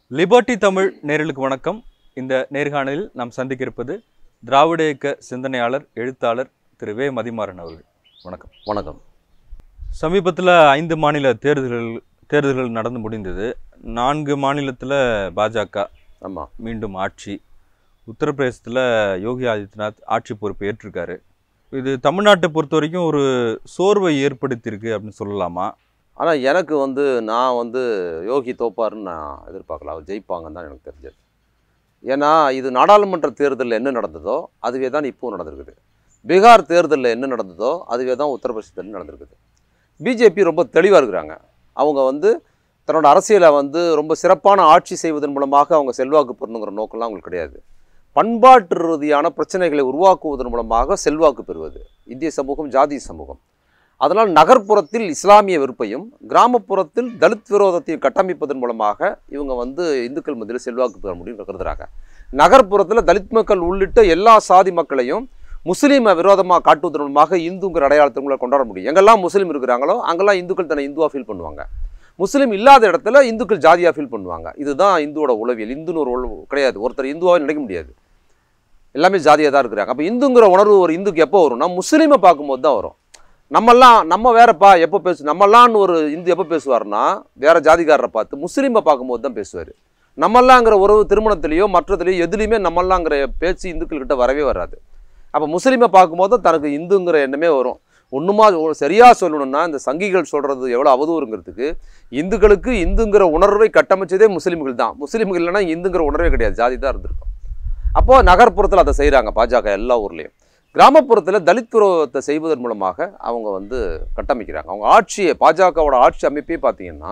Liberty Tamil நேயர்களுக்கு வணக்கம் இந்த நேர்காணலில் நாம் சந்திக்க இருப்பது திராவிட இயக்க சிந்தனையாளர் எழுத்தாளர் திரு வே மதிமாறன் அவர்கள் வணக்கம் வணக்கம் சமீபத்தில் ஐந்து மாநில தேர்தல்கள் தேர்தல்கள் நடந்து முடிந்தது நான்கு மாநிலத்தில் பாஜக ஆமாம் மீண்டும் ஆட்சி உத்தரப்பிரதேசத்தில் யோகி ஆதித்யநாத் ஆட்சி பொறுப்பு ஏற்றிருக்காரு இது தமிழ்நாட்டை பொறுத்த வரைக்கும் ஒரு சோர்வை ஏற்படுத்தியிருக்கு அப்படின்னு சொல்லலாமா ஆனால் எனக்கு வந்து நான் வந்து யோகி தோப்பாருன்னு நான் எதிர்பார்க்கல அவர் ஜெயிப்பாங்கன்னு தான் எனக்கு தெரிஞ்சது ஏன்னா இது நாடாளுமன்ற தேர்தலில் என்ன நடந்ததோ அதுவே தான் இப்போவும் நடந்திருக்குது பீகார் தேர்தலில் என்ன நடந்ததோ அதுவே தான் உத்தரப்பிரதேசத்தில் நடந்திருக்குது பிஜேபி ரொம்ப தெளிவாக இருக்கிறாங்க அவங்க வந்து தன்னோட அரசியலை வந்து ரொம்ப சிறப்பான ஆட்சி செய்வதன் மூலமாக அவங்க செல்வாக்கு பெறணுங்கிற நோக்கம்லாம் அவங்களுக்கு கிடையாது பண்பாட்டு ரீதியான பிரச்சனைகளை உருவாக்குவதன் மூலமாக செல்வாக்கு பெறுவது இந்திய சமூகம் ஜாதி சமூகம் அதனால் நகர்ப்புறத்தில் இஸ்லாமிய வெறுப்பையும் கிராமப்புறத்தில் தலித் விரோதத்தையும் கட்டமைப்பதன் மூலமாக இவங்க வந்து இந்துக்கள் மத்தியில் செல்வாக்கு பெற முடியும் கருதுறாங்க நகர்ப்புறத்தில் தலித் மக்கள் உள்ளிட்ட எல்லா சாதி மக்களையும் முஸ்லீமை விரோதமாக காட்டுவதன் மூலமாக இந்துங்கிற அடையாளத்தை உங்களை கொண்டாட முடியும் எங்கெல்லாம் முஸ்லீம் இருக்கிறாங்களோ அங்கெல்லாம் இந்துக்கள் தன்னை இந்துவாக ஃபீல் பண்ணுவாங்க முஸ்லீம் இல்லாத இடத்துல இந்துக்கள் ஜாதியாக ஃபீல் பண்ணுவாங்க இதுதான் இந்துவோட உளவியல் இந்துன்னு ஒரு உளவு கிடையாது ஒருத்தர் இந்துவாக நினைக்க முடியாது எல்லாமே ஜாதியாக தான் இருக்கிறாங்க அப்போ இந்துங்கிற உணர்வு ஒரு இந்துக்கு எப்போ வரும்னா முஸ்லீமை பார்க்கும்போது தான் வரும் நம்மெல்லாம் நம்ம வேறப்பா எப்போ பேசு நம்மெல்லாம்னு ஒரு இந்து எப்போ பேசுவார்னா வேற ஜாதிக்காரரை பார்த்து முஸ்லீமை பார்க்கும்போது தான் பேசுவார் நம்மெல்லாங்கிற உறவு திருமணத்திலேயோ மற்றதுலேயோ எதுலேயுமே நம்மெல்லாங்கிற பேச்சு இந்துக்கள்கிட்ட வரவே வராது அப்போ முஸ்லீமை பார்க்கும்போது தான் தனக்கு இந்துங்கிற எண்ணமே வரும் ஒன்றுமா சரியாக சொல்லணும்னா இந்த சங்கிகள் சொல்கிறது எவ்வளோ அவதூறுங்கிறதுக்கு இந்துக்களுக்கு இந்துங்கிற உணர்வை கட்டமைச்சதே முஸ்லீம்கள் தான் முஸ்லீம்கள் இல்லைன்னா இந்துங்கிற உணர்வே கிடையாது ஜாதி தான் இருந்திருக்கும் அப்போது நகர்ப்புறத்தில் அதை செய்கிறாங்க பாஜக எல்லா ஊர்லேயும் கிராமப்புறத்தில் தலித் விரோதத்தை செய்வதன் மூலமாக அவங்க வந்து கட்டமைக்கிறாங்க அவங்க ஆட்சியை பாஜகவோட ஆட்சி அமைப்பே பார்த்தீங்கன்னா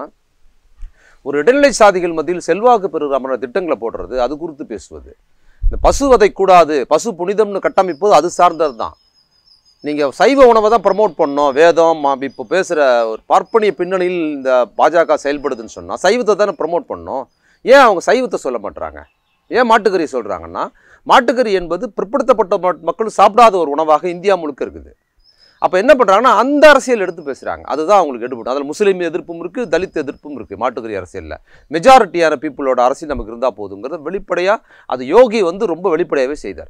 ஒரு இடைநிலை சாதிகள் மத்தியில் செல்வாக்கு பெறுகிற திட்டங்களை போடுறது அது குறித்து பேசுவது இந்த பசு வதைக்கூடாது பசு புனிதம்னு கட்டமைப்பது அது சார்ந்தது தான் நீங்கள் சைவ உணவை தான் ப்ரமோட் பண்ணோம் வேதம் மா- இப்போ பேசுகிற ஒரு பார்ப்பனிய பின்னணியில் இந்த பாஜக செயல்படுதுன்னு சொன்னால் சைவத்தை தானே ப்ரமோட் பண்ணோம் ஏன் அவங்க சைவத்தை சொல்ல மாட்றாங்க ஏன் மாட்டுக்கறி சொல்கிறாங்கன்னா மாட்டுக்கறி என்பது பிற்படுத்தப்பட்ட ம- மக்கள் சாப்பிடாத ஒரு உணவாக இந்தியா முழுக்க இருக்குது அப்போ என்ன பண்ணுறாங்கன்னா அந்த அரசியல் எடுத்து பேசுகிறாங்க அதுதான் அவங்களுக்கு எடுபடும் அதில் முஸ்லீம் எதிர்ப்பும் இருக்குது தலித் எதிர்ப்பும் இருக்குது மாட்டுக்கறி அரசியலில் மெஜாரிட்டியான பீப்புளோட அரசியல் நமக்கு இருந்தால் போதுங்கிறது வெளிப்படையாக அது யோகி வந்து ரொம்ப வெளிப்படையாகவே செய்தார்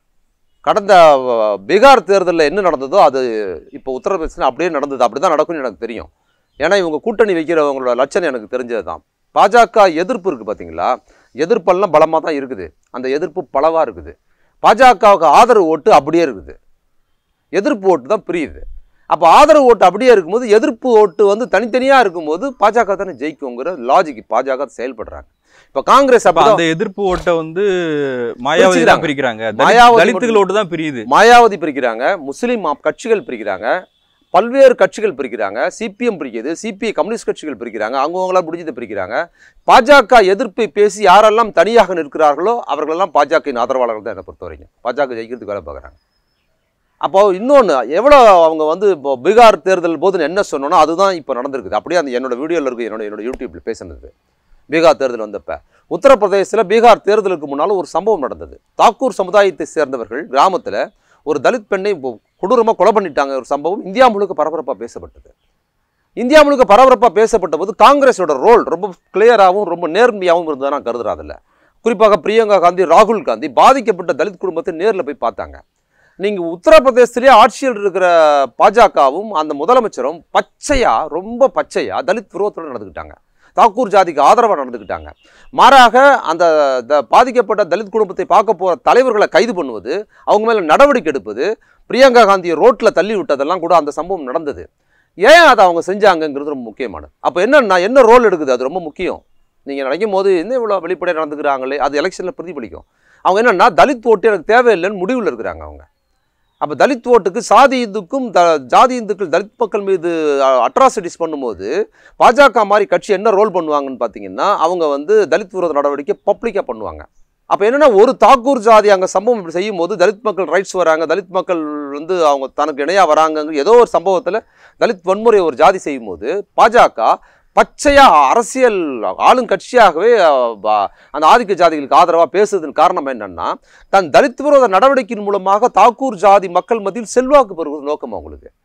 கடந்த அஹ், பீகார் தேர்தலில் என்ன நடந்ததோ அது இப்போ உத்தரப்பிரதேசம் அப்படியே நடந்தது அப்படி தான் நடக்கும்னு எனக்கு தெரியும் ஏன்னா இவங்க கூட்டணி வைக்கிறவங்களோட லட்சணம் எனக்கு தெரிஞ்சது தான் பாஜக எதிர்ப்பு இருக்குது பார்த்தீங்களா எதிர்ப்பெல்லாம் பலமாக தான் இருக்குது அந்த எதிர்ப்பு பலவாக இருக்குது பாஜகவுக்கு ஆதரவு ஓட்டு அப்படியே இருக்குது எதிர்ப்பு ஓட்டு தான் பிரியுது அப்போ ஆதரவு ஓட்டு அப்படியே இருக்கும்போது எதிர்ப்பு ஓட்டு வந்து தனித்தனியாக இருக்கும்போது பாஜக தானே ஜெயிக்குங்கிற லாஜிக் பாஜக செயல்படுறாங்க இப்போ காங்கிரஸ் அப்ப அப்போ அந்த எதிர்ப்பு ஓட்டை வந்து மாயாவதி தான் பிரிக்கிறாங்க தலித்- மாயாவதி தலித்துகள் ஓட்டு தான் பிரியுது மாயாவதி பிரிக்கிறாங்க முஸ்லீம் ஆப் கட்சிகள் பிரிக்கிறாங்க பல்வேறு கட்சிகள் பிரிக்கிறாங்க சிபிஎம் பிரிக்குது சிபிஐ கம்யூனிஸ்ட் கட்சிகள் பிரிக்கிறாங்க அவங்கவுங்களாம் முடிஞ்சதை பிரிக்கிறாங்க பாஜக எதிர்ப்பை பேசி யாரெல்லாம் தனியாக நிற்கிறார்களோ அவர்களெல்லாம் பாஜகவின் ஆதரவாளர்கள் தான் என்னை பொறுத்த வரைக்கும் பாஜக ஜெயிக்கிறதுக்கு வேலை பார்க்குறாங்க அப்போ இன்னொன்று எவ்வளோ அவங்க வந்து இப்போ பீகார் தேர்தல் போது என்ன சொன்னோனோ அதுதான் இப்போ நடந்திருக்குது அப்படியே அந்த என்னோட வீடியோவில் இருக்குது என்னோட என்னோட யூடியூப்பில் பேசுனது பீகார் தேர்தல் வந்தப்ப உத்தரப்பிரதேசத்தில் பீகார் தேர்தலுக்கு முன்னால் ஒரு சம்பவம் நடந்தது தாக்கூர் சமுதாயத்தை சேர்ந்தவர்கள் கிராமத்தில் ஒரு தலித் பெண்ணை கொடூரமாக கொலை பண்ணிட்டாங்க ஒரு சம்பவம் இந்தியா முழுக்க பரபரப்பாக பேசப்பட்டது இந்தியா முழுக்க பரபரப்பாக பேசப்பட்ட போது காங்கிரஸோட ரோல் ரொம்ப கிளியராகவும் ரொம்ப நேர்மையாகவும் இருந்ததை நான் கருதுறேன் அதில் குறிப்பாக பிரியங்கா காந்தி ராகுல் காந்தி பாதிக்கப்பட்ட தலித் குடும்பத்தை நேரில் போய் பார்த்தாங்க நீங்கள் உத்தரப்பிரதேசத்திலே ஆட்சியில் இருக்கிற பாஜகவும் அந்த முதலமைச்சரும் பச்சையாக ரொம்ப பச்சையாக தலித் விரோதத்தோடு நடந்துக்கிட்டாங்க தாக்கூர் ஜாதிக்கு ஆதரவாக நடந்துக்கிட்டாங்க மாறாக அந்த த- பாதிக்கப்பட்ட தலித் குடும்பத்தை பார்க்க போகிற தலைவர்களை கைது பண்ணுவது அவங்க மேலே நடவடிக்கை எடுப்பது பிரியங்கா காந்தியை ரோட்டில் தள்ளி விட்டதெல்லாம் கூட அந்த சம்பவம் நடந்தது ஏன் அதை அவங்க செஞ்சாங்கங்கிறது ரொம்ப முக்கியமானது அப்போ என்னன்னா என்ன ரோல் எடுக்குது அது ரொம்ப முக்கியம் நீங்கள் நினைக்கும் போது என்ன இவ்வளோ வெளிப்படையாக நடந்துக்கிறாங்களே அது எலெக்ஷனில் பிரதிபலிக்கும் அவங்க என்னன்னா தலித் ஓட்டு எனக்கு தேவையில்லைன்னு முடிவில் இருக்கிறாங்க அவங்க அப்போ தலித் ஓட்டுக்கு சாதி இந்துக்கும் த ஜாதி இந்துக்கள் தலித் மக்கள் மீது அட்ராசிட்டிஸ் பண்ணும்போது பாஜக மாதிரி கட்சி என்ன ரோல் பண்ணுவாங்கன்னு பார்த்தீங்கன்னா அவங்க வந்து தலித் விரோத நடவடிக்கை பப்ளிக்காக பண்ணுவாங்க அப்போ என்னன்னா ஒரு தாக்கூர் ஜாதி அங்கே சம்பவம் இப்படி செய்யும்போது தலித் மக்கள் ரைட்ஸ் வராங்க தலித் மக்கள் வந்து அவங்க தனக்கு இணையாக வராங்கங்கிற ஏதோ ஒரு சம்பவத்தில் தலித் வன்முறை ஒரு ஜாதி செய்யும்போது பாஜக பச்சையாக அரசியல் ஆளுங்கட்சியாகவே அஹ், ப- அந்த ஆதிக்க ஜாதிகளுக்கு ஆதரவாக பேசுறதுக்கு காரணம் என்னன்னா தன் தலித் விரோத நடவடிக்கையின் மூலமாக தாக்கூர் ஜாதி மக்கள் மத்தியில் செல்வாக்கு பெறுவது நோக்கம் அவங்களுக்கு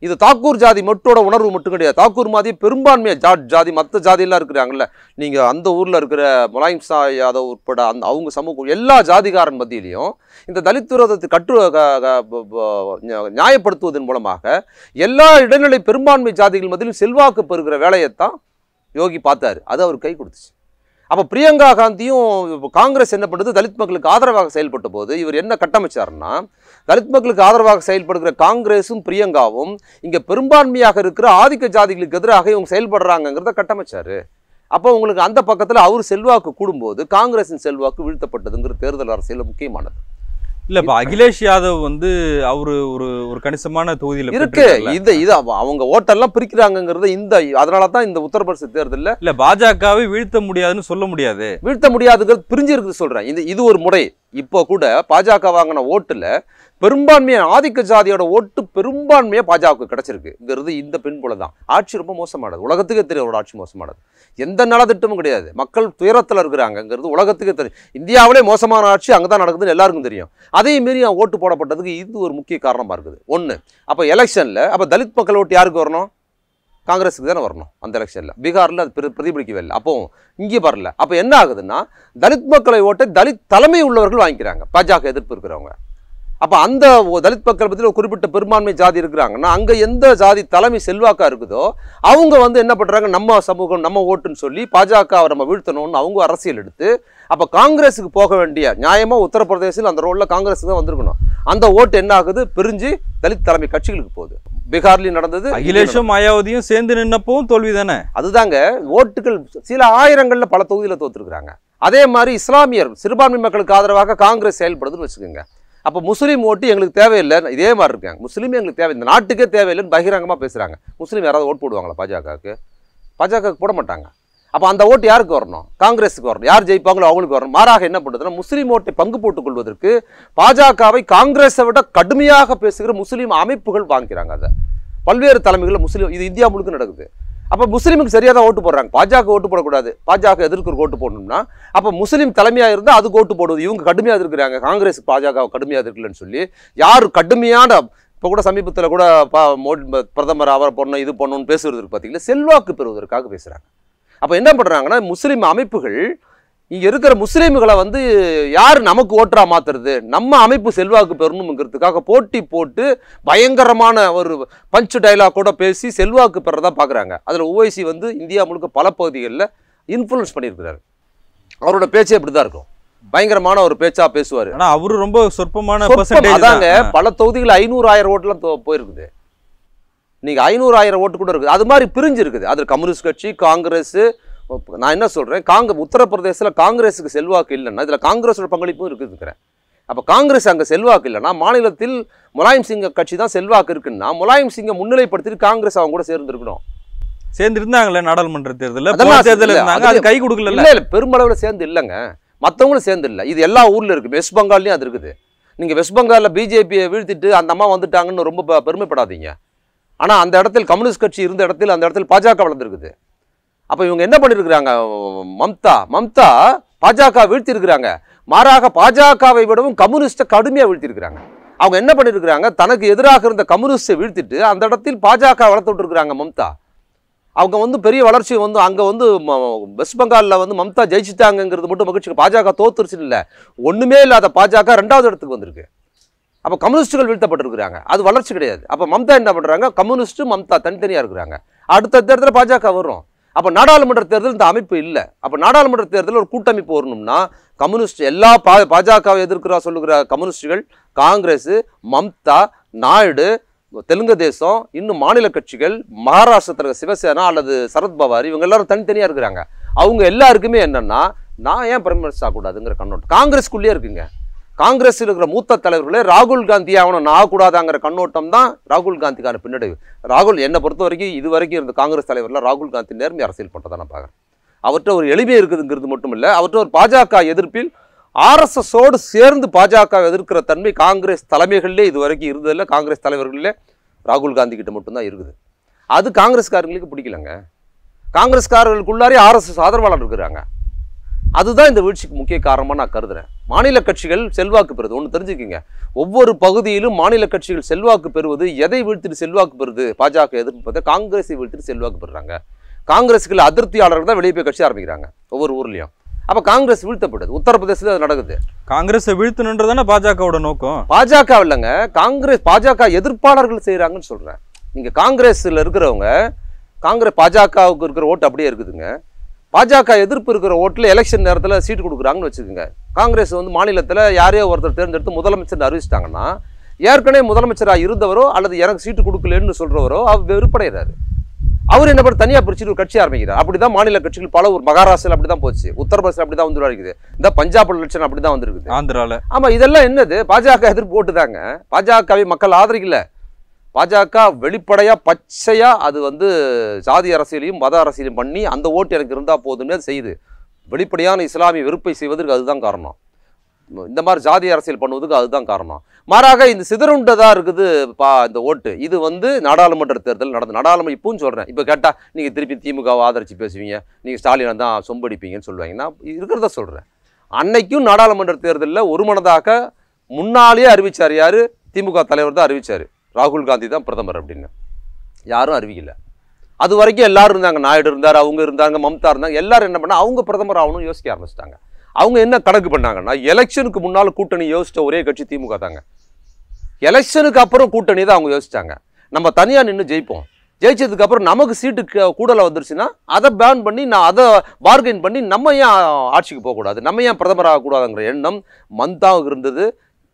இது தாக்கூர் ஜாதி மட்டோட உணர்வு மட்டும் கிடையாது தாக்கூர் மாதிரி பெரும்பான்மையாக ஜா ஜாதி மற்ற ஜாதியெல்லாம் இருக்கிறாங்கல்ல நீங்கள் அந்த ஊரில் இருக்கிற முலாயம் ஷா யாதவ் உட்பட அந்த அவங்க சமூகம் எல்லா ஜாதிகாரன் மத்தியிலையும் இந்த தலித் விரோதத்தை கற்று க- க- ப- ப- நியா- நியாயப்படுத்துவதன் மூலமாக எல்லா இடைநிலை பெரும்பான்மை ஜாதிகள் மத்தியிலும் செல்வாக்கு பெறுகிற வேலையைத்தான் யோகி பார்த்தாரு அது அவர் கை கொடுத்துச்சு அப்போ பிரியங்கா காந்தியும் இப்ப காங்கிரஸ் என்ன பண்ணுது தலித் மக்களுக்கு ஆதரவாக செயல்பட்ட போது இவர் என்ன கட்டமைச்சாருன்னா தலித் மக்களுக்கு ஆதரவாக செயல்படுகிற காங்கிரஸும் பிரியங்காவும் இங்கே பெரும்பான்மையாக இருக்கிற ஆதிக்க ஜாதிகளுக்கு எதிராக இவங்க செயல்படுறாங்கங்கிறத கட்டமைச்சாரு அப்போ உங்களுக்கு அந்த பக்கத்தில் அவர் செல்வாக்கு கூடும்போது காங்கிரஸின் செல்வாக்கு வீழ்த்தப்பட்டதுங்கிற தேர்தல் அரசியல் முக்கியமானது இல்ல இப்ப அகிலேஷ் யாதவ் வந்து அவரு ஒரு ஒரு கணிசமான தொகுதியில இருக்கு பெற்றிருக்காருல்ல. இந்த இது அவ- அவங்க ஓட்டெல்லாம் பிரிக்கிறாங்கங்கிறது இந்த அதனால தான் இந்த உத்தரப்பிரதேச தேர்தலில் இல்ல பாஜகவை வீழ்த்த முடியாதுன்னு சொல்ல முடியாது வீழ்த்த முடியாதுங்கிறது பிரிஞ்சு இருக்குது சொல்றேன் இது இது ஒரு முறை இப்போ கூட பாஜக வாங்கின ஓட்டுல பெரும்பான்மையான ஆதிக்க ஜாதியோட ஓட்டு பெரும்பான்மையா பாஜக கிடைச்சிருக்குங்கிறது இந்த பின்புல தான் ஆட்சி ரொம்ப மோசமானது உலகத்துக்கே தெரியும் அவரோட ஆட்சி மோசமானது எந்த நலத்திட்டமும் கிடையாது மக்கள் துயரத்தில் இருக்கிறாங்கங்கிறது உலகத்துக்கே தெரியும் இந்தியாவிலே மோசமான ஆட்சி அங்கே தான் நடக்குதுன்னு எல்லாருக்கும் தெரியும் அதே மீறி அவன் ஓட்டு போடப்பட்டதுக்கு இது ஒரு முக்கிய காரணமா இருக்குது ஒன்று அப்போ எலெக்ஷனில் அப்போ தலித் மக்கள் ஓட்டு யாருக்கு வரணும் காங்கிரஸுக்கு தானே வரணும் அந்த எலெக்ஷனில் பீகாரில் அது பிர- பிரதிபலிக்கவே இல்லை அப்போ இங்கே வரல அப்போ என்ன ஆகுதுன்னா தலித் மக்களை ஓட்டை தலித் தலைமை உள்ளவர்கள் வாங்கிக்கிறாங்க பாஜக எதிர்ப்பு இருக்கிறவங்க அப்போ அந்த ஒ- தலித் மக்கள் பற்றியில் ஒரு குறிப்பிட்ட பெரும்பான்மை ஜாதி இருக்கிறாங்கன்னா அங்கே எந்த ஜாதி தலைமை செல்வாக்கா இருக்குதோ அவங்க வந்து என்ன பண்ணுறாங்க நம்ம சமூகம் நம்ம ஓட்டுன்னு சொல்லி பாஜகவை நம்ம வீழ்த்தணும்னு அவங்க அரசியல் எடுத்து அப்போ காங்கிரஸுக்கு போக வேண்டிய நியாயமாக உத்தரப்பிரதேசில் அந்த ரோலில் காங்கிரஸுக்கு தான் வந்திருக்கணும் அந்த ஓட்டு என்ன ஆகுது பிரிஞ்சு தலித் தலைமை கட்சிகளுக்கு போகுது பீகார்லையும் நடந்தது இங்கேயும் அகிலேஷும் மாயாவதியும் சேர்ந்து நின்னப்பவும் தோல்வி தானே அதுதாங்க ஓட்டுகள் சில ஆயிரங்கள்ல பல தொகுதியில் தோத்துருக்குறாங்க அதே மாதிரி இஸ்லாமியர் சிறுபான்மை மக்களுக்கு ஆதரவாக காங்கிரஸ் செயல்படுதுன்னு வச்சுக்கோங்க அப்போ முஸ்லீம் ஓட்டு எங்களுக்கு தேவையில்லை இதே மாதிரி இருக்காங்க முஸ்லீம் எங்களுக்கு தேவை இந்த நாட்டுக்கே தேவையில்லைன்னு பகிரங்கமாக பேசுகிறாங்க முஸ்லீம் யாராவது ஓட்டு போடுவாங்களா பாஜகவுக்கு பாஜகவுக்கு போட மாட்டாங்க அப்போ அந்த ஓட்டு யாருக்கு வரணும் காங்கிரஸுக்கு வரணும் யார் ஜெயிப்பாங்களோ அவங்களுக்கு வரணும் மாறாக என்ன பண்ணுறதுன்னா முஸ்லீம் ஓட்டை பங்கு போட்டுக் கொள்வதற்கு பாஜகவை காங்கிரஸை விட கடுமையாக பேசுகிற முஸ்லீம் அமைப்புகள் வாங்கிக்கிறாங்க அதை பல்வேறு தலைமைகளில் முஸ்லீம் இது இந்தியா முழுக்க நடக்குது அப்போ முஸ்லீமுக்கு சரியாக தான் ஓட்டு போடுறாங்க பாஜக ஓட்டு போடக்கூடாது பாஜக எதிர்க்கிற ஓட்டு போடணும்னா அப்போ முஸ்லீம் தலைமையாக இருந்தால் அதுக்கு ஓட்டு போடுவது இவங்க கடுமையாக இருக்கிறாங்க காங்கிரஸ் பாஜக கடுமையாக இருக்குல்லன்னு சொல்லி யார் கடுமையான இப்போ கூட சமீபத்தில் கூட பா மோடி பிரதமர் அவர் பொண்ணு இது பொண்ணுன்னு பேசுறதுக்கு பார்த்தீங்கன்னா செல்வாக்கு பெறுவதற்காக பேசுகிறாங்க அப்போ என்ன பண்ணுறாங்கன்னா முஸ்லீம் அமைப்புகள் இங்கே இருக்கிற முஸ்லீம்களை வந்து யார் நமக்கு ஓட்டரா மாத்துறது நம்ம அமைப்பு செல்வாக்கு பெறணுங்கிறதுக்காக போட்டி போட்டு பயங்கரமான ஒரு பஞ்ச் டைலாக் கூட பேசி செல்வாக்கு பெறதா பார்க்குறாங்க அதில் ஓவைசி வந்து இந்தியா முழுக்க பல பகுதிகளில் இன்ஃப்ளூயன்ஸ் பண்ணியிருக்கிறாரு அவரோட பேச்சே இப்படி தான் இருக்கும் பயங்கரமான ஒரு பேச்சா பேசுவார் ஆனா அவரு ரொம்ப சொற்பமான சொற்பம். பெர்சன்டேஜ் அதாங்க பல தொகுதிகள் ஐநூறு ஆயிரம் ஓட்டுலாம் தோ- போயிருக்குது நீங்க ஐநூறு ஆயிரம் ஓட்டு கூட இருக்குது அது மாதிரி பிரிஞ்சு இருக்குது அது கம்யூனிஸ்ட் கட்சி காங்கிரஸ் நான் என்ன சொல்றேன் காங்க உத்தரப்பிரதேசத்துல காங்கிரஸுக்கு செல்வாக்கு இல்லைன்னா இதுல காங்கிரஸோட பங்களிப்பும் இருக்குதுங்கிறேன் அப்ப காங்கிரஸ் அங்க செல்வாக்கு இல்லைன்னா மாநிலத்தில் முலாயம் சிங்க கட்சி தான் செல்வாக்கு இருக்குன்னா முலாயம் சிங்கை முன்னிலைப்படுத்திட்டு காங்கிரஸ் அவங்க கூட சேர்ந்துருக்கணும் சேர்ந்து இருந்தாங்களே நாடாளுமன்ற தேர்தல்ல அதெல்லாம் போன தேர்தல் இல்ல, இருந்தாங்க அது அது- கை கொடுக்கல இல்ல இல்ல பெருமளவுல சேர்ந்து இல்லைங்க மற்றவங்களும் சேர்ந்து இல்லை இது எல்லா ஊர்ல இருக்கு வெஸ்ட் பெங்கால்லையும் அது இருக்குது நீங்க வெஸ்ட் பெங்கால்ல பிஜேபியை வீழ்த்திட்டு அந்த அம்மா வந்துட்டாங்கன்னு ரொம்ப பெ- பெருமைப்படாதீங்க ஆனா அந்த இடத்தில் கம்யூனிஸ்ட் கட்சி இருந்த இடத்தில் அந்த இடத்தில் பாஜக வளர்ந்துருக்குது அப்ப இவங்க என்ன பண்ணிருக்கிறாங்க மம்தா மம்தா பாஜக வீழ்த்திருக்கிறாங்க மாறாக பாஜகவை விடவும் கம்யூனிஸ்ட்டை கடுமையா வீழ்த்திருக்கிறாங்க அவங்க என்ன பண்ணிருக்கிறாங்க தனக்கு எதிராக இருந்த கம்யூனிஸ்டை வீழ்த்திட்டு அந்த இடத்தில் பாஜக வளர்த்து விட்டுருக்காங்க மம்தா அவங்க வந்து பெரிய வளர்ச்சி வந்து அங்கே வந்து ம- வெஸ்ட் பெங்காலில் வந்து மம்தா ஜெயிச்சிட்டாங்கங்கிறது மட்டும் மகிழ்ச்சி பாஜக தோத்துருச்சுன்னு இல்லை ஒன்றுமே இல்லாத பாஜக ரெண்டாவது இடத்துக்கு வந்திருக்கு அப்போ கம்யூனிஸ்ட்டுகள் வீழ்த்தப்பட்டிருக்கிறாங்க அது வளர்ச்சி கிடையாது அப்போ மம்தா என்ன பண்ணுறாங்க கம்யூனிஸ்ட்டு மம்தா தனித்தனியாக இருக்கிறாங்க அடுத்த தேர்தலில் பாஜக வரும் அப்போ நாடாளுமன்ற தேர்தல் இந்த அமைப்பு இல்லை அப்போ நாடாளுமன்ற தேர்தலில் ஒரு கூட்டமைப்பு வரணும்னா கம்யூனிஸ்ட் எல்லா பா பாஜகவை எதிர்க்கிறா சொல்லுகிற கம்யூனிஸ்டுகள் காங்கிரஸ் மம்தா நாயுடு தெலுங்கு தேசம் இன்னும் மாநில கட்சிகள் மகாராஷ்டிரத்தில் இருக்க சிவசேனா அல்லது சரத்பவார் இவங்க எல்லாரும் தனித்தனியாக இருக்கிறாங்க அவங்க எல்லாருக்குமே என்னன்னா நான் ஏன் பிரைம் மினிஸ்டர் ஆகக்கூடாதுங்கிற கண்ணோட்டம் காங்கிரஸ்குள்ளேயே இருக்குங்க காங்கிரஸ் இருக்கிற மூத்த தலைவர்களே ராகுல் காந்தி ஆகணும் நான் ஆகக்கூடாதாங்கிற கண்ணோட்டம் தான் ராகுல் காந்திக்கான பின்னடைவு ராகுல் என்னை பொறுத்த வரைக்கும் இது வரைக்கும் இருந்த காங்கிரஸ் தலைவரில் ராகுல் காந்தி நேர்மை அரசியல் பண்ணுறதை நான் பார்க்குறேன் அவர்கிட்ட ஒரு எளிமை இருக்குதுங்கிறது மட்டும் இல்லை அவர்கிட்ட ஒரு பாஜக எதிர்ப்பில் ஆர்எஸ்எஸோடு சேர்ந்து பாஜக எதிர்க்கிற தன்மை காங்கிரஸ் தலைமைகளிலே இது வரைக்கும் இருந்ததில்ல காங்கிரஸ் தலைவர்களிலே ராகுல் காந்தி கிட்ட மட்டும்தான் இருக்குது அது காங்கிரஸ்காரங்களுக்கு பிடிக்கலங்க காங்கிரஸ்காரர்களுக்குள்ளாரே ஆர்எஸ்எஸ் ஆதரவாளர் இருக்கிறாங்க அதுதான் இந்த வீழ்ச்சிக்கு முக்கிய காரணமாக நான் கருதுறேன் மாநில கட்சிகள் செல்வாக்கு பெறுது ஒன்று தெரிஞ்சுக்கங்க ஒவ்வொரு பகுதியிலும் மாநில கட்சிகள் செல்வாக்கு பெறுவது எதை வீழ்த்திட்டு செல்வாக்கு பெறுது பாஜக எதிர்ப்பு பார்த்தா காங்கிரஸை வீழ்த்திட்டு செல்வாக்கு பெறுறாங்க காங்கிரஸுக்கு அதிருப்தியாளர்கள் தான் வெளியே போய் கட்சி ஆரம்பிக்கிறாங்க ஒவ்வொரு ஊர்லேயும் அப்போ காங்கிரஸ் வீழ்த்தப்படுது உத்தரப்பிரதேசத்தில் அது நடக்குது காங்கிரஸை வீழ்த்தணுன்றதானே பாஜகவோட நோக்கம் பாஜக இல்லைங்க காங்கிரஸ் பாஜக எதிர்ப்பாளர்கள் செய்கிறாங்கன்னு சொல்கிறேன் நீங்கள் காங்கிரஸில் இருக்கிறவங்க காங்கிரஸ் பாஜகவுக்கு இருக்கிற ஓட்டு அப்படியே இருக்குதுங்க பாஜக எதிர்ப்பு இருக்கிற ஓட்டில் எலெக்ஷன் நேரத்தில் சீட்டு கொடுக்குறாங்கன்னு வச்சுக்கோங்க காங்கிரஸ் வந்து மாநிலத்தில் யாரையோ ஒருத்தர் தேர்ந்தெடுத்து முதலமைச்சர் அறிவிச்சிட்டாங்கன்னா ஏற்கனவே முதலமைச்சராக இருந்தவரோ அல்லது எனக்கு சீட்டு கொடுக்கலன்னு சொல்கிறவரோ அவர் வெறுப்படைகிறாரு அவர் என்ன பண்ண தனியாக பிரிச்சுட்டு ஒரு கட்சி ஆரம்பிக்கிறார் அப்படி தான் மாநில கட்சிகள் பல ஒரு மகாராஷ்டிரா அப்படி தான் போச்சு உத்தரப்பிரதேசம் அப்படி தான் வந்து இருக்குது இந்த பஞ்சாப் எலெக்ஷன் அப்படி தான் வந்திருக்குது ஆந்திரால ஆமா இதெல்லாம் என்னது பாஜக எதிர்ப்பு ஓட்டு தாங்க பாஜகவை மக்கள் ஆதரிக்கல பாஜக வெளிப்படையா பச்சையா அது வந்து சாதி அரசியலையும் மத அரசியலையும் பண்ணி அந்த ஓட்டு எனக்கு இருந்தா போதும்னு அது செய்யுது வெளிப்படையான இஸ்லாமிய வெறுப்பை செய்வதற்கு அதுதான் காரணம் இந்த மாதிரி ஜாதி அரசியல் பண்ணுவதுக்கு அதுதான் காரணம் மாறாக இந்த சிதறுண்டதா இருக்குது பா இந்த ஓட்டு இது வந்து நாடாளுமன்ற தேர்தல் நடந்து நாடாளுமன்ற இப்பவும் சொல்றேன் இப்போ கேட்டா நீங்க திருப்பி திமுகவை ஆதரிச்சு பேசுவீங்க நீங்க ஸ்டாலினை தான் சொம்படிப்பீங்கன்னு சொல்லுவாங்க நான் இருக்கிறத சொல்றேன் அன்னைக்கும் நாடாளுமன்ற தேர்தலில் ஒருமனதாக முன்னாலேயே அறிவிச்சார் யாரு திமுக தலைவர் தான் அறிவிச்சார் ராகுல் காந்தி தான் பிரதமர் அப்படின்னு யாரும் அறிவிக்கல அது வரைக்கும் எல்லாரும் இருந்தாங்க நாயுடு இருந்தார் அவங்க இருந்தாங்க மம்தா இருந்தாங்க எல்லாரும் என்ன பண்ணா அவங்க பிரதமர் ஆகணும்னு யோசிக்க ஆரம்பிச்சிட்டாங்க அவங்க என்ன கணக்கு பண்ணாங்கன்னா எலெக்ஷனுக்கு முன்னால் கூட்டணி யோசிச்ச ஒரே கட்சி திமுக தாங்க எலெக்ஷனுக்கு அப்புறம் கூட்டணி தான் அவங்க யோசிச்சாங்க நம்ம தனியாக நின்று ஜெயிப்போம் ஜெயிச்சதுக்கு அப்புறம் நமக்கு சீட்டு க- கூடல வந்துருச்சுன்னா அதை பேன் பண்ணி நான் அதை பார்கெயின் பண்ணி நம்ம ஏன் ஆட்சிக்கு போகக்கூடாது நம்ம ஏன் பிரதமர் ஆகக்கூடாதுங்கிற எண்ணம் மந்தாவுக்கு இருந்தது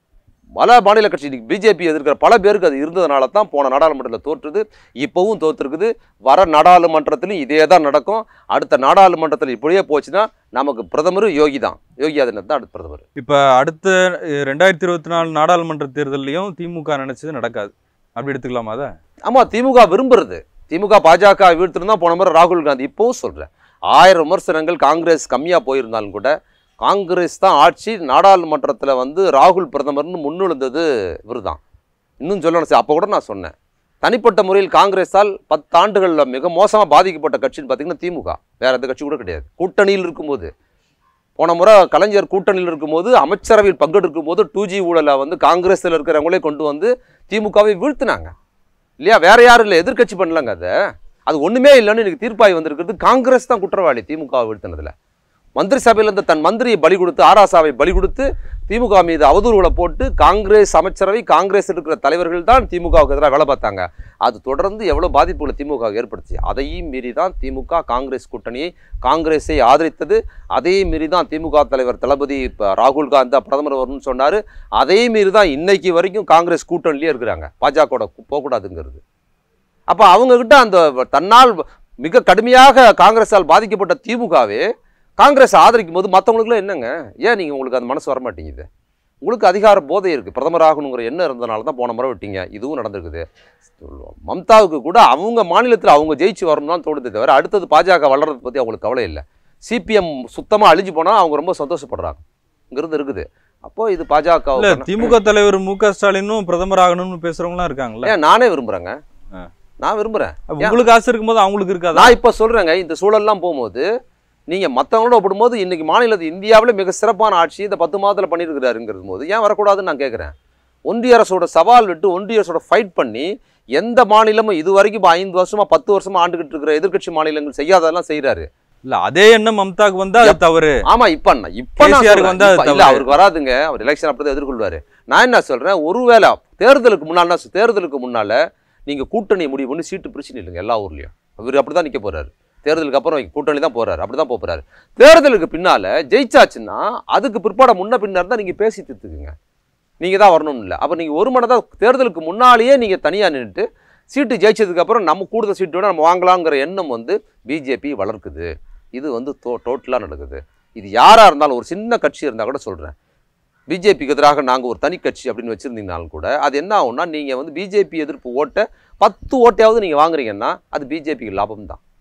பல மாநில கட்சி பிஜேபி எதிர்க்கிற பல பேருக்கு அது இருந்ததுனால தான் போன நாடாளுமன்றத்தில் தோற்றுது இப்போவும் தோற்றுருக்குது வர நாடாளுமன்றத்திலும் இதே தான் நடக்கும் அடுத்த நாடாளுமன்றத்தில் இப்படியே போச்சுன்னா நமக்கு பிரதமர் யோகி தான் யோகி ஆதித்யநாத் தான் அடுத்த பிரதமர் இப்ப அடுத்த அஹ், ரெண்டாயிரத்தி இருபத்தி நாலு நாடாளுமன்ற தேர்தல்லையும் திமுக நினைச்சது நடக்காது அப்படி எடுத்துக்கலாமா அதை ஆமாம் திமுக விரும்புறது திமுக பாஜக வீழ்த்திருந்தா போன முறை ராகுல் காந்தி இப்போவும் சொல்கிறேன் ஆயிரம் விமர்சனங்கள் காங்கிரஸ் கம்மியாக போயிருந்தாலும் கூட காங்கிரஸ் தான் ஆட்சி நாடாளுமன்றத்தில் வந்து ராகுல் பிரதமர்னு முன்னுழுந்தது இவர் தான் இன்னும் சொல்லணும் சார் அப்போ கூட நான் சொன்னேன் தனிப்பட்ட முறையில் காங்கிரஸால் பத்தாண்டுகளில் மிக மோசமாக பாதிக்கப்பட்ட கட்சின்னு பார்த்தீங்கன்னா திமுக வேற எந்த கட்சி கூட கிடையாது கூட்டணியில் இருக்கும்போது போன முறை கலைஞர் கூட்டணியில் இருக்கும்போது அமைச்சரவையில் பங்கெடுக்கும் போது டூ ஜி ஊழலை வந்து காங்கிரஸில் இருக்கிறவங்களே கொண்டு வந்து திமுகவை வீழ்த்தினாங்க இல்லையா வேற யாரும் இல்லை எதிர்க்கட்சி பண்ணலங்க அதை அது ஒண்ணுமே இல்லைன்னு எனக்கு தீர்ப்பாய் வந்திருக்கிறது காங்கிரஸ் தான் குற்றவாளி திமுக வீழ்த்தினதுல மந்திரி சபையிலிருந்து தன் மந்திரியை பலி கொடுத்து ஆராசாவை பலி கொடுத்து திமுக மீது அவதூறுகளை போட்டு காங்கிரஸ் அமைச்சரவை காங்கிரஸ் இருக்கிற தலைவர்கள் தான் திமுகவுக்கு எதிராக வேலை பார்த்தாங்க அது தொடர்ந்து எவ்வளோ பாதிப்புகளை திமுக ஏற்படுத்தி அதையும் மீறி தான் திமுக காங்கிரஸ் கூட்டணியை காங்கிரஸை ஆதரித்தது அதையும் மீறி தான் திமுக தலைவர் தளபதி இப்போ ராகுல் காந்தி தான் பிரதமர் வரும்னு சொன்னார் அதையும் மீறி தான் இன்னைக்கு வரைக்கும் காங்கிரஸ் கூட்டணியிலே இருக்கிறாங்க பாஜகவோட போகக்கூடாதுங்கிறது அப்போ அவங்கக்கிட்ட அந்த தன்னால் மிக கடுமையாக காங்கிரஸால் பாதிக்கப்பட்ட திமுகவே காங்கிரஸ் ஆதரிக்கும் போது மற்றவங்களுக்குலாம் என்னங்க ஏன் நீங்கள் உங்களுக்கு அந்த மனசு வர மாட்டேங்குது உங்களுக்கு அதிகார போதை இருக்குது பிரதமர் ஆகணுங்கிற எண்ணம் இருந்தனால தான் போன முறை விட்டீங்க இதுவும் நடந்திருக்குது மம்தாவுக்கு கூட அவங்க மாநிலத்தில் அவங்க ஜெயிச்சு வரணும் தான் தோணுதே தவிர அடுத்தது பாஜக வளர்றதை பற்றி அவங்களுக்கு கவலை இல்லை சிபிஎம் சுத்தமாக அழிஞ்சு போனால் அவங்க ரொம்ப சந்தோஷப்படுறாங்க இங்கிருந்து இருக்குது அப்போ இது பாஜக இல்ல திமுக தலைவர் மு க ஸ்டாலினும் பிரதமர் ஆகணும்னு பேசுறவங்களாம் இருக்காங்கல்ல ஏன் நானே விரும்புகிறேங்க ஆ. நான் விரும்புகிறேன் அப்ப உங்களுக்கு ஆசை இருக்கும்போது அவங்களுக்கு இருக்காதா நான் இப்போ சொல்கிறேங்க இந்த சூழல்லாம் போகும்போது நீங்கள் மற்றவங்களோட ஒப்பிடும்போது இன்னைக்கு மாநிலத்தில் இந்தியாவில் மிக சிறப்பான ஆட்சி இந்த பத்து மாதத்தில் பண்ணியிருக்கிறாருங்கிறது போது ஏன் வரக்கூடாதுன்னு நான் கேட்குறேன் ஒன்றிய அரசோட சவால் விட்டு ஒன்றிய அரசோட ஃபைட் பண்ணி எந்த மாநிலமும் இது வரைக்கும் இப்போ ஐந்து வருஷமா பத்து வருஷமா ஆண்டுகிட்டு இருக்கிற எதிர்க்கட்சி மாநிலங்கள் செய்யாததெல்லாம் செய்கிறாரு இல்ல அதே எண்ணம் மம்தாக்கு வந்தா அது தவறு ஆமா இப்ப நான் இப்ப நான் KCR க்கு சொல்றேன். வந்தா அது இப்ப இல்ல தவறு. அவருக்கு வராதுங்க அவர் எலெக்ஷன் அப்படி தான் எதிர்கொள்வாரு நான் என்ன சொல்றேன் ஒருவேளை தேர்தலுக்கு முன்னால தேர்தலுக்கு முன்னால நீங்க கூட்டணி முடிவு பண்ணி சீட்டு பிரிச்சு நில்லுங்க எல்லா ஊர்லயும் அவர் அப்படிதான் நிக்க போறாரு தேர்தலுக்கு அப்புறம் கூட்டணி தான் போறாரு அப்படிதான் போப் போறாரு தேர்தலுக்கு பின்னால ஜெயிச்சாச்சுன்னா அதுக்கு பிற்பாட முன்ன பின்னர் தான் நீங்க பேசி தீர்த்துக்குங்க நீங்க தான் வரணும்னு இல்லை அப்ப நீங்க ஒரு மனதா தேர்தலுக்கு முன்னாலேயே நீங்க தனியா நின்றுட்டு சீட்டு ஜெயிச்சதுக்கு அப்புறம் நம்ம கூடுதல் சீட்டோட நம்ம வாங்கலாங்கிற எண்ணம் வந்து பிஜேபி வளர்க்குது இது வந்து டோ டோட்டலாக நடக்குது இது யாராக இருந்தாலும் ஒரு சின்ன கட்சி இருந்தால் கூட சொல்கிறேன் பிஜேபிக்கு எதிராக நாங்கள் ஒரு தனி கட்சி அப்படின்னு வச்சுருந்தீங்கனாலும் கூட அது என்ன ஆகும்னா நீங்கள் வந்து பிஜேபி எதிர்ப்பு ஓட்டை பத்து ஓட்டையாவது நீங்கள் வாங்குறீங்கன்னா அது பிஜேபிக்கு லாபம் தான்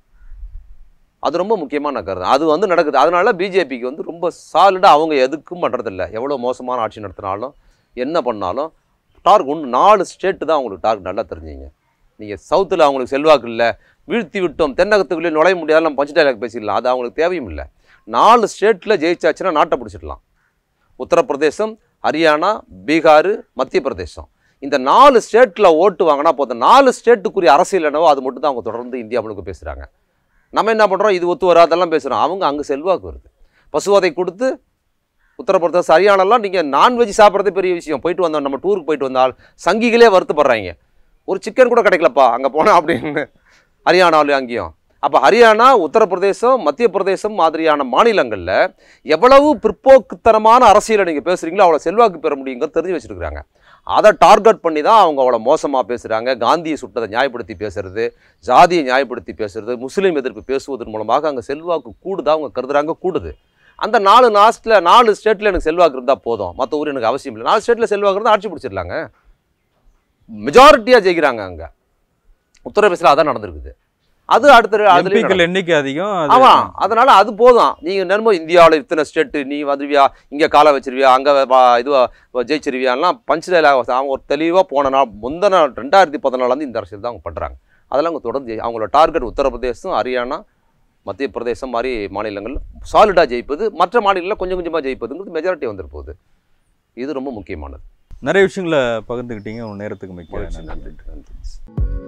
அது ரொம்ப முக்கியமான கருது அது வந்து நடக்குது அதனால பிஜேபிக்கு வந்து ரொம்ப சாலிடாக அவங்க எதுக்கும் பண்ணுறதில்ல எவ்வளோ மோசமான ஆட்சி நடத்தினாலும் என்ன பண்ணாலும் டார்க் ஒன்று நாலு ஸ்டேட்டு தான் அவங்களுக்கு டார்க் நல்லா தெரிஞ்சுங்க நீங்கள் சவுத்தில் அவங்களுக்கு செல்வாக்கு இல்லை வீழ்த்தி விட்டோம் தென்னகத்துக்குள்ளே நுழைய முடியாதுலாம் பஞ்சு டைலாக் பேசிடலாம் அது அவங்களுக்கு தேவையும் இல்லை நாலு ஸ்டேட்டில் ஜெயிச்சாச்சுன்னா நாட்டை பிடிச்சிடலாம் உத்தரப்பிரதேசம் ஹரியானா பீகார் மத்திய பிரதேசம் இந்த நாலு ஸ்டேட்டில் ஓட்டு வாங்கினா போதும் நாலு ஸ்டேட்டுக்குரிய அரசியல் என்னவோ அது மட்டும் தான் அவங்க தொடர்ந்து இந்தியா முழுக்க பேசுகிறாங்க நம்ம என்ன பண்ணுறோம் இது ஒத்து வராதெல்லாம் பேசுகிறோம் அவங்க அங்கே செல்வாக்கு வருது பசுவதை கொடுத்து உத்தரப்பிரதேசம் ஹரியானாலாம் நீங்கள் நான்வெஜ் சாப்பிட்றதே பெரிய விஷயம் போயிட்டு வந்தோம் நம்ம டூருக்கு போயிட்டு வந்தால் சங்கிகளே வருத்தப்படுறாங்க ஒரு சிக்கன் கூட கிடைக்கலப்பா அங்கே போனால் அப்படின்னு ஹரியானாவிலும் அங்கேயும் அப்போ ஹரியானா உத்தரப்பிரதேசம் மத்திய பிரதேசம் மாதிரியான மாநிலங்களில் எவ்வளவு பிற்போக்குத்தனமான அரசியலை நீங்கள் பேசுகிறீங்களோ அவ்வளோ செல்வாக்கு பெற முடியுங்கிறது தெரிஞ்சு வச்சுருக்காங்க அதை டார்கெட் பண்ணி தான் அவங்க அவ்வளோ மோசமாக பேசுகிறாங்க காந்தியை சுட்டதை நியாயப்படுத்தி பேசுறது ஜாதியை நியாயப்படுத்தி பேசுறது முஸ்லீம் எதிர்ப்பு பேசுவதன் மூலமாக அங்கே செல்வாக்கு கூடுதா அவங்க கருதுறாங்க கூடுது அந்த நாலு நாஸ்டில் நாலு ஸ்டேட்டில் எனக்கு செல்வாக்கு இருந்தால் போதும் மற்ற ஊர் எனக்கு அவசியம் இல்லை நாலு ஸ்டேட்டில் செல்வாக்கு இருந்தால் ஆட்சி பிடிச்சிடலாங்க மெஜாரிட்டியாக ஜெயிக்கிறாங்க அங்கே உத்தரப்பிரதேசில் அதான் நடந்திருக்குது அது அடுத்த அதுலேயும் எம்பிக்கள் எண்ணிக்கை அதிகம் அது- ஆமா அதனால அது போதும் நீங்க என்னமோ இந்தியாவில் இத்தனை ஸ்டேட்டு நீ வந்துருவியா இங்க காலை வச்சிருவியா அங்க இதுவா ஜெயிச்சிருவியாலாம் பஞ்ச் டைலாக் அவங்க ஒரு தெளிவா போன நாள் முந்த நாள் ரெண்டாயிரத்தி பதினாலாம் இந்த அரசியல் தான் அவங்க பண்றாங்க அதெல்லாம் அவங்க தொடர்ந்து ஜெயி- அவங்களோட டார்கெட் உத்தரப்பிரதேசம் ஹரியானா மத்திய பிரதேசம் மாதிரி மாநிலங்கள் சாலிடாக ஜெயிப்பது மற்ற மாநிலங்களில் கொஞ்சம் கொஞ்சமாக ஜெயிப்பதுங்கிறது மெஜாரிட்டி வந்துட்டு போகுது இது ரொம்ப முக்கியமானது நிறைய விஷயங்களை பகிர்ந்துக்கிட்டீங்க உங்க நேரத்துக்கு மிக்க மகிழ்ச்சி. நன்றி நன்றி நன்றி